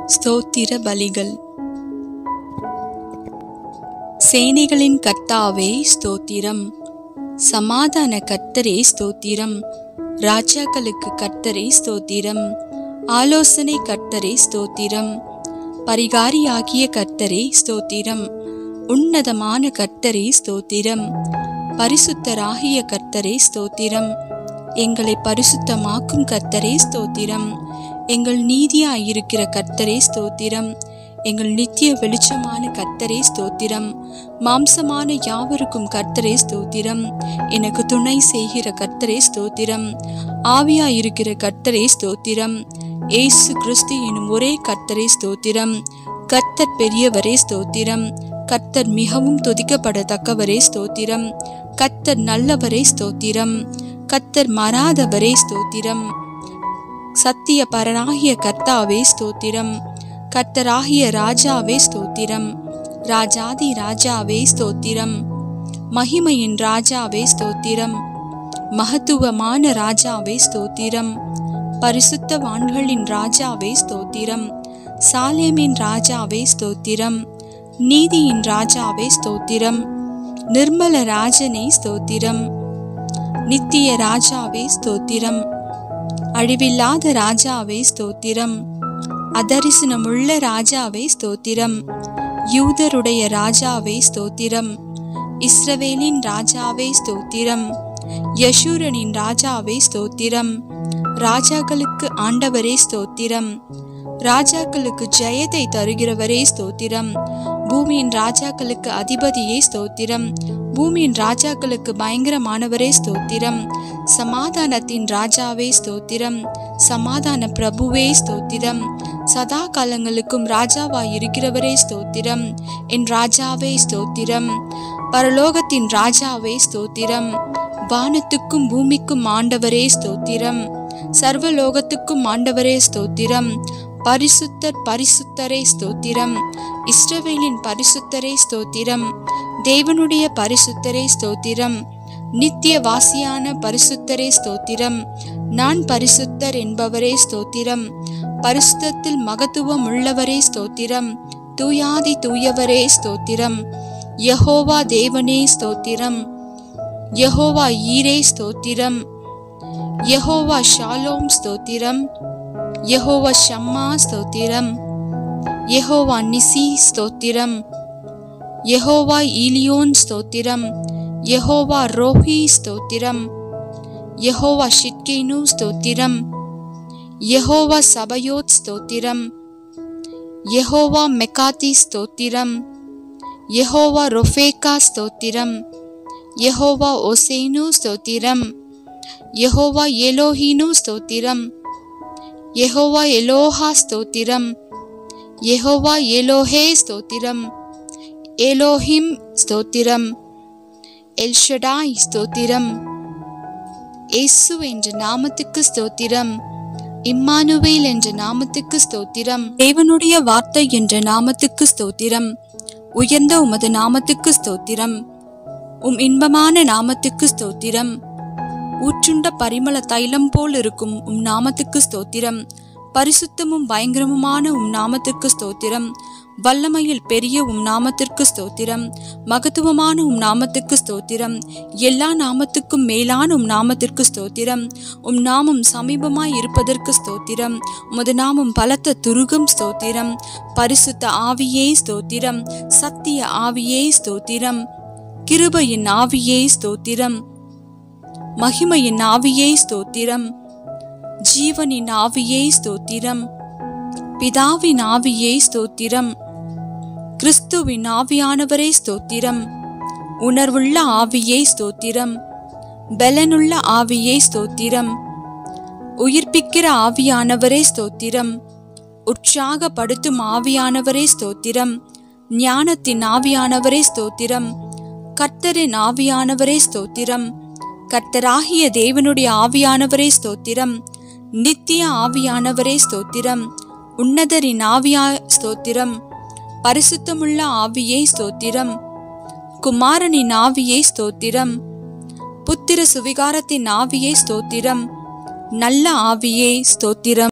ஸ்தோத்திர பலிகள் சேனைகளின் கர்த்தாவே ஸ்தோத்திரம் சமாதான கர்த்தரே ஸ்தோத்திரம் ராஜாக்களுக்கு கர்த்தரே ஸ்தோத்திரம் ஆலோசனை கர்த்தரே ஸ்தோத்திரம் பரிகாரியாகிய கர்த்தரே ஸ்தோத்திரம் உன்னதமான கர்த்தரே ஸ்தோத்திரம் பரிசுத்தராகிய கர்த்தரே ஸ்தோத்திரம் எங்களை பரிசுத்தமாக்கும் கர்த்தரே ஸ்தோத்திரம் எங்கள் நீதியாயிருக்கிற கர்த்தரே ஸ்தோத்திரம் எங்கள் நித்திய வெளிச்சமான கர்த்தரே ஸ்தோத்திரம் மாம்சமான யாவருக்கும் கர்த்தரே ஸ்தோத்திரம் எனக்கு துணை செய்கிற கர்த்தரே ஸ்தோத்திரம் ஆவியாயிருக்கிற கர்த்தரே ஸ்தோத்திரம் ஏசு கிறிஸ்து எனும் ஒரே கர்த்தரே ஸ்தோத்திரம் கர்த்தர் பெரியவரே ஸ்தோத்திரம் கர்த்தர் மிகவும் துதிக்கப்படத்தக்கவரே ஸ்தோத்திரம் கர்த்தர் நல்லவரே ஸ்தோத்திரம் கர்த்தர் மாறாதவரே ஸ்தோத்திரம் சத்திய பரனாகிய கர்த்தாவே ஸ்தோத்திரம் கர்த்தராகிய ராஜாவே ஸ்தோத்திரம் ராஜாதி ராஜாவே ஸ்தோத்திரம் மகிமையின் ராஜாவே ஸ்தோத்திரம் மகத்துவமான ராஜாவே ஸ்தோத்திரம் பரிசுத்தவான்களின் ராஜாவே ஸ்தோத்திரம் சாலேமின் ராஜாவே ஸ்தோத்திரம் நீதியின் ராஜாவே ஸ்தோத்திரம் நிர்மல ராஜனே ஸ்தோத்திரம் நித்திய ராஜாவே ஸ்தோத்திரம் அழிவில்லாத ராஜாவே ஸ்தோத்திரம் அதரிசனமுள்ள ராஜாவே ஸ்தோத்திரம் யூதருடைய ராஜாவே ஸ்தோத்திரம் இஸ்ரவேலின் ராஜாவே ஸ்தோத்திரம் யசூரனின் ராஜாவே ஸ்தோத்திரம் ராஜாக்களுக்கு ஆண்டவரே ஸ்தோத்திரம் ராஜாக்களுக்கு ஜெயத்தை தருகிறவரே ஸ்தோத்திரம் பூமியின் ராஜாக்களுக்கு அதிபதியே ஸ்தோத்திரம் பூமியின் ராஜாக்களுக்கு பயங்கரமானவரே ஸ்தோத்திரம் சமாதானத்தின் ராஜாவே ஸ்தோத்திரம் சமாதான பிரபுவே ஸ்தோத்திரம் சதா காலங்களுக்கும் ராஜாவாய் இருக்கிறவரே ஸ்தோத்திரம் என் ராஜாவே ஸ்தோத்திரம் பரலோகத்தின் ராஜாவே ஸ்தோத்திரம் வானத்துக்கும் பூமிக்கும் ஆண்டவரே ஸ்தோத்திரம் சர்வலோகத்துக்கும் ஆண்டவரே ஸ்தோத்திரம் பரிசுத்தர் பரிசுத்தரே ஸ்தோத்திரம் இஸ்ரவேலின் பரிசுத்தரே ஸ்தோத்திரம் தேவனுடைய பரிசுத்தரே ஸ்தோத்திரம் நித்திய வாசியான பரிசுத்தரே ஸ்தோத்திரம் நான் பரிசுத்தர் என்பவரே ஸ்தோத்திரம் பரிசுத்தத்தில் மகத்துவம் உள்ளவரே ஸ்தோத்திரம் தூயாதி தூயவரே ஸ்தோத்திரம் யஹோவா தேவனே ஸ்தோத்திரம் யஹோவா ஈரே ஸ்தோத்திரம் யஹோவா ஷாலோம் ஸ்தோத்திரம் யஹோவா ஷம்மா ஸ்தோத்திரம் யஹோவா நிசி ஸ்தோத்திரம் யஹோவா ஈலியோன் ஸ்தோத்திரம் யஹோவா ரோஹி ஸ்தோத்திரம் யஹோவா ஷிட்கேனு ஸ்தோத்திரம் யஹோவா சபயோத் ஸ்தோத்திரம் யஹோவா மெக்காத்தி ஸ்தோத்திரம் யஹோவா ரொஃபேக்கா ஸ்தோத்திரம் யஹோவா ஒசேனு ஸ்தோத்திரம் யஹோவா எலோஹீனு ஸ்தோத்திரம் யெகோவா எலோஹா ஸ்தோத்திரம் யெகோவா எலோஹே ஸ்தோத்திரம் எலோஹிம் ஸ்தோத்திரம் எல்ஷடாய் ஸ்தோத்திரம் இயேசு என்ற நாமத்துக்கு ஸ்தோத்திரம் இம்மானுவேல் என்ற நாமத்துக்கு ஸ்தோத்திரம் தேவனுடைய வார்த்தை என்ற நாமத்துக்கு ஸ்தோத்திரம் உயர்ந்த உமது நாமத்துக்கு ஸ்தோத்திரம் உம் இன்பமான நாமத்துக்கு ஸ்தோத்திரம் ஊற்றுண்ட பரிமள தைலம் போல் இருக்கும் உம் நாமத்துக்கு ஸ்தோத்திரம் பரிசுத்தமும் பயங்கரமுமான உம் நாமத்திற்கு ஸ்தோத்திரம் வல்லமையில் பெரிய உம் நாமத்திற்கு ஸ்தோத்திரம் மகத்துவமான உம் நாமத்துக்கு ஸ்தோத்திரம் எல்லா நாமத்துக்கும் மேலான உம் நாமத்திற்கு ஸ்தோத்திரம் உம் நாமம் சமீபமாய் இருப்பதற்கு ஸ்தோத்திரம் உமது நாமம் பலத்த துருகம் ஸ்தோத்திரம் பரிசுத்த ஆவியே ஸ்தோத்திரம் சத்திய ஆவியே ஸ்தோத்திரம் கிருபையின் ஆவியே ஸ்தோத்திரம் மகிமையின் ஆவியே ஸ்தோத்திரம் ஜீவனின் ஆவியே ஸ்தோத்திரம் பிதாவின் ஆவியே ஸ்தோத்திரம் கிறிஸ்துவின் ஆவியானவரே ஸ்தோத்திரம் உணர்வுள்ள ஆவியே ஸ்தோத்திரம் பலனுள்ள ஆவியே ஸ்தோத்திரம் உயிர்ப்பிக்கிற ஆவியானவரே ஸ்தோத்திரம் உற்சாகப்படுத்தும் ஆவியானவரே ஸ்தோத்திரம் ஞானத்தின் ஆவியானவரே ஸ்தோத்திரம் கர்த்தரின் ஆவியானவரே ஸ்தோத்திரம் கர்த்தராகிய தேவனுடைய ஆவியானவரே ஸ்தோத்திரம் நித்திய ஆவியானவரே ஸ்தோத்திரம் உன்னதரின் ஆவியா ஸ்தோத்திரம் பரிசுத்தமுள்ள ஆவியே ஸ்தோத்திரம் குமாரனின் ஆவியே ஸ்தோத்திரம் புத்திர சுவிகாரத்தின் ஆவியே ஸ்தோத்திரம் நல்ல ஆவியே ஸ்தோத்திரம்